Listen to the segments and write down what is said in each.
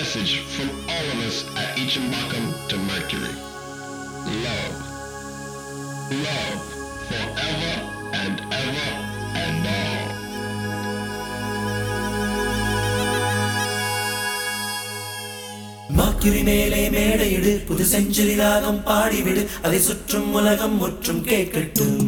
message from all of us at Ichimbakum to Mercury. Love. Love forever and ever and all. மாக்கிரி மேலே மேடையிடு புது century ராகம் பாடிவிடு அதை சுற்றும் உலகம் முற்றும் கேட்கட்டும்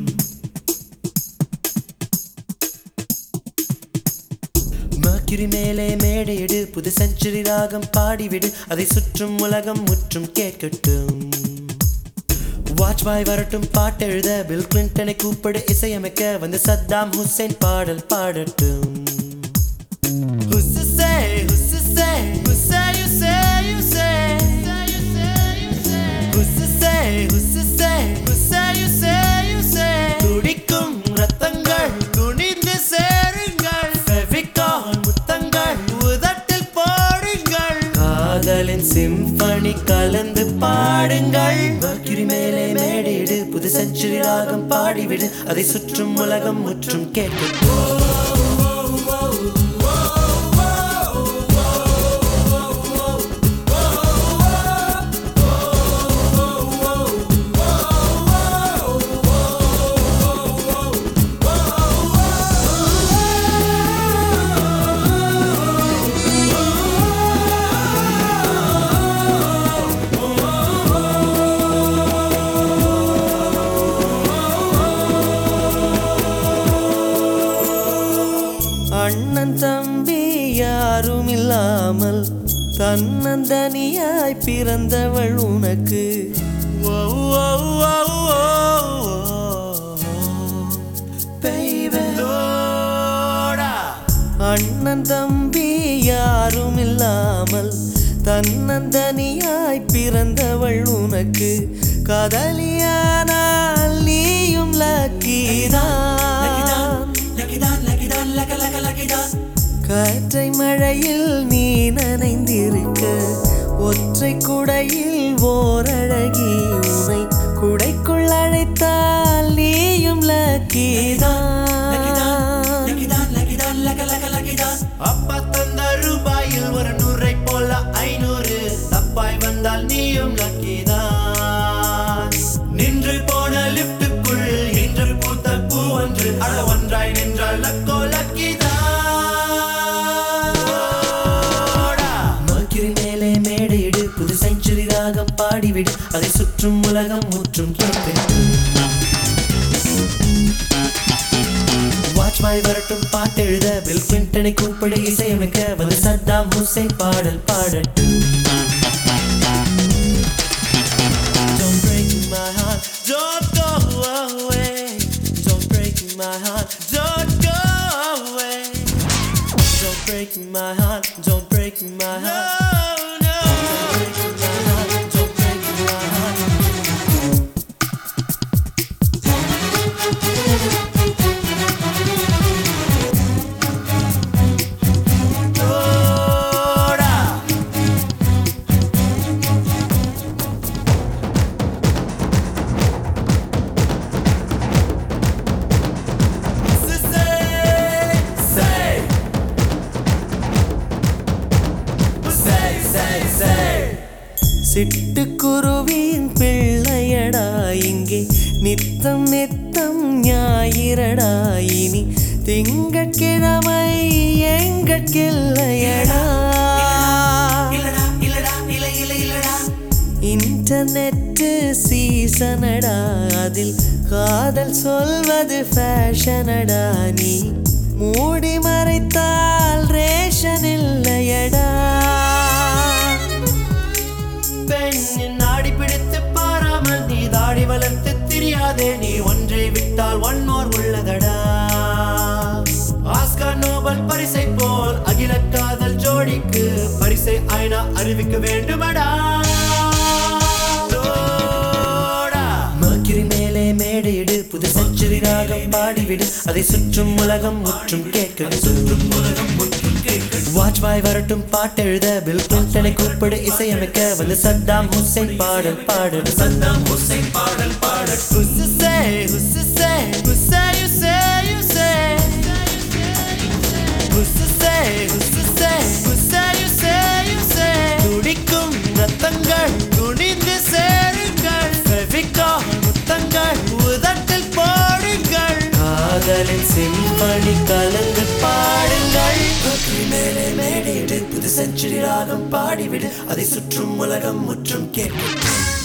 மாக்கிரி மேலே மேடையிடு புது செஞ்சுரி ராகம் பாடிவிடு அதை சுற்றும் உலகம் முற்றும் கேட்கட்டும் வாஜ்பாய் வரட்டும் பாட்டெழுத பில் கிளின்டனை கூப்பிடு இசையமைக்க வந்து சத்தாம் ஹுசைன் பாடல் பாடட்டும் Who's to say? Who's to say? Who say you say you say? Who's to say? Who's to say? Who say you say you say? துடிக்கும் ரத்தங்கள் துணிந்து சேருங்கள் ஃபெவிகால் முத்தங்கள் உதட்டில் போடுங்கள் காதலின் சிம்பனி கலந்து பாடுங்கள் மர்க்குரி மேலே மேடையிடு புது செஞ்சுரி ராகம் பாடிவிடு அதை சுற்றும் உலகம் முற்றும் கேட்கும் அண்ணன் தம்பி யாரும் இல்லாமல் தன்னந்தனியாய் பிறந்தவள் உனக்கு ஓ, ஓ, ஓ, ஓ, ஓ. Baby. அண்ணன் தம்பி யாரும் இல்லாமல் தன்னந்தனியாய் பிறந்தவள் உனக்கு காதலியானால் நீயும் லக்கிதான் காற்றை மழையில் நீ நனைந்திருக்க ஒற்றை குடையில் ஓரழகி உனை குடைக்குள் அழைத்தால் நீயும் லக்கிதான் அப்பா தந்த ரூபாயில் ஒரு நூறை போல ஐநூறு தப்பாய் வந்தால் நீயும் லக்கிதான் நின்று போன லிப்டுக்குள் இன்று பூத்த பூ ஒன்று அட ஒன்றாய் நின்றால் லக்கோ லக்கிதான் மர்க்குரி மேலே மேடையிடு புது செஞ்சுரி ராகம் பாடிவிடு அதை சுற்றும் உலகம் முற்றும் கேட்கட்டும் வாட்ச்மாய் வரட்டும் பாட்டெழுத பில் கிளின்டனை கூப்பிடு இசையமைக்க வந்து சத்தாம் ஹுசைன் பாடல் பாடட்டும் Don't break my heart, don't go away. Don't break my heart, don't go away. Don't break my heart, don't break my heart. No, no. Don't break my heart, don't break my heart. ஓடா சிட்டுக்குருவியின் பிள்ளையடா இங்கே நித்தம் நித்தம் ஞாயிறடா இனி திங்கட்கிழமை எங்கட்கில்லையடா internet சீசனடா அதில் காதல் சொல்வது ஃபேஷனடா நீ மூடி மறைத்தால் ரேஷன் இல்லையடா பெண்ணின் நாடி பிடித்து பாராமல் நீ தாடி வளர்த்து தெரியாதே நீ ஒன்றை விட்டால் ஒன்னோர் உள்ளதடா ஆஸ்கார் நோபல் பரிசை போல் அகில காதல் ஜோடிக்கு பரிசை ஐநா அறிவிக்க வேண்டுமடா மர்க்குரி மேலே மேடையிடு புது செஞ்சுரி ராகம் பாடிவிடு அதை சுற்றும் உலகம் முற்றும் கேட்க சுற்றும் உலகம் முற்றும் கேட்க வாஜ்பாய் வரட்டும் பாட்டெழுத பில் கிளின்டனை கூப்பிடு இசையமைக்க வந்து சத்தாம் ஹுசைன் பாடல் பாடல் சத்தாம் ஹுசைன் பாடல் பாடல் Who's to say, who's to say, who say you say you say Who's to say, who's to say, who say you say you say மணி கலங்கள் பாடுங்கள் பக்ரி மேலே மேடையிடு புது செஞ்சுரி ராகம் பாடிவிடு அதை சுற்றும் உலகம் முற்றும் கேட்கட்டும்